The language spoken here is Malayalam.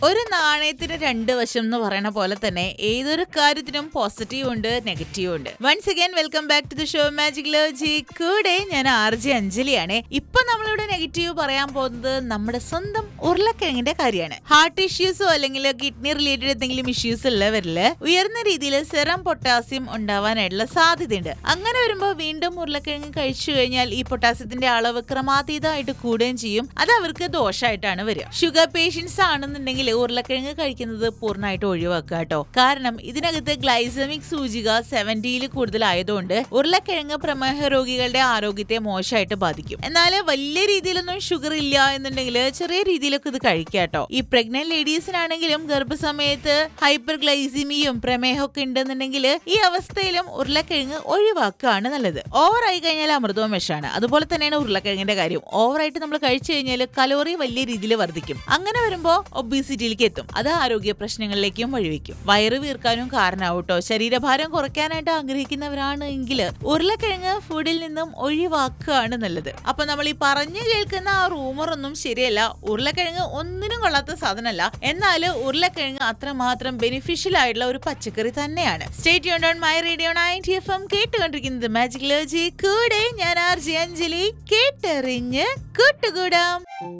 ഒരു നാണയത്തിന് രണ്ട് വശം എന്ന് പറയുന്ന പോലെ തന്നെ ഏതൊരു കാര്യത്തിനും പോസിറ്റീവ് ഉണ്ട് നെഗറ്റീവ് ഉണ്ട് once again welcome back to the show magic ലോജി കൂടെ ഞാൻ ആർ ജെ അഞ്ജലിയാണ് ഇപ്പൊ നമ്മളിവിടെ നെഗറ്റീവ് പറയാൻ പോകുന്നത് നമ്മുടെ സ്വന്തം ഉരുളക്കിഴങ്ങിന്റെ കാര്യമാണ് ഹാർട്ട് ഇഷ്യൂസോ അല്ലെങ്കിൽ കിഡ്നി റിലേറ്റഡ് എന്തെങ്കിലും ഇഷ്യൂസ് ഉള്ളവരില് ഉയർന്ന രീതിയിൽ സെറം പൊട്ടാസ്യം ഉണ്ടാവാനായിട്ടുള്ള സാധ്യതയുണ്ട് അങ്ങനെ വരുമ്പോൾ വീണ്ടും ഉരുളക്കിഴങ്ങ് കഴിച്ചു കഴിഞ്ഞാൽ ഈ പൊട്ടാസ്യത്തിന്റെ അളവ് ക്രമാതീതമായിട്ട് കൂടുകയും ചെയ്യും അത് അവർക്ക് ദോഷമായിട്ടാണ് വരിക ഷുഗർ പേഷ്യൻസ് ആണെന്നുണ്ടെങ്കിൽ ഉരുളക്കിഴങ്ങ് കഴിക്കുന്നത് പൂർണ്ണമായിട്ട് ഒഴിവാക്കുക കേട്ടോ കാരണം ഇതിനകത്ത് ഗ്ലൈസമിക് സൂചിക സെവന്റിയിൽ കൂടുതലായതുകൊണ്ട് ഉരുളക്കിഴങ്ങ് പ്രമേഹ രോഗികളുടെ ആരോഗ്യത്തെ മോശമായിട്ട് ബാധിക്കും എന്നാൽ വലിയ രീതിയിലൊന്നും ഷുഗർ ഇല്ല എന്നുണ്ടെങ്കിൽ ചെറിയ രീതിയിലൊക്കെ ഇത് കഴിക്കാം കേട്ടോ ഈ പ്രഗ്നന്റ് ലേഡീസിനാണെങ്കിലും ഗർഭസമയത്ത് ഹൈപ്പർ ഗ്ലൈസിമിയും പ്രമേഹമൊക്കെ ഉണ്ടെന്നുണ്ടെങ്കിൽ ഈ അവസ്ഥയിലും ഉരുളക്കിഴങ്ങ് ഒഴിവാക്കുകയാണ് നല്ലത് ഓവർ ആയി കഴിഞ്ഞാൽ അമൃതവും വിഷമാണ് അതുപോലെ തന്നെയാണ് ഉരുളക്കിഴങ്ങിന്റെ കാര്യം ഓവറായിട്ട് നമ്മൾ കഴിച്ചു കഴിഞ്ഞാൽ കലോറി വലിയ രീതിയിൽ വർദ്ധിക്കും അങ്ങനെ വരുമ്പോൾ ഒബീസിറ്റിയിലേക്ക് എത്തും അത് ആരോഗ്യ പ്രശ്നങ്ങളിലേക്കും വഴിവെക്കും വയറ് വീർക്കാനും കാരണമാവും കേട്ടോ ശരീരഭാരം കുറയ്ക്കാനായിട്ട് ആഗ്രഹിക്കുന്നവരാണ് എങ്കിൽ ഉരുളക്കിഴങ്ങ് ഫുഡിൽ നിന്നും ഒഴിവാക്കുകയാണ് നല്ലത് അപ്പൊ നമ്മൾ ഈ പറഞ്ഞു കേൾക്കുന്ന ആ റൂമർ ഒന്നും ശരിയല്ല ഉരുളക്കിഴങ്ങ് ഒന്നിനും കൊള്ളാത്ത സാധനമല്ല എന്നാൽ ഉരുളക്കിഴങ്ങ് അത്രമാത്രം ബെനിഫിഷ്യൽ ആയിട്ടുള്ള ഒരു പച്ചക്കറി തന്നെയാണ് സ്റ്റേറ്റ് യൂൺ on my radio ninety F M കേട്ടുകൊണ്ടിരിക്കുന്നത് മാജിക് ലോജി കൂടെ ഞാൻ ആർ ജി അഞ്ജലി കേട്ടറിഞ്ഞ് കൂട്ടുകൂടാം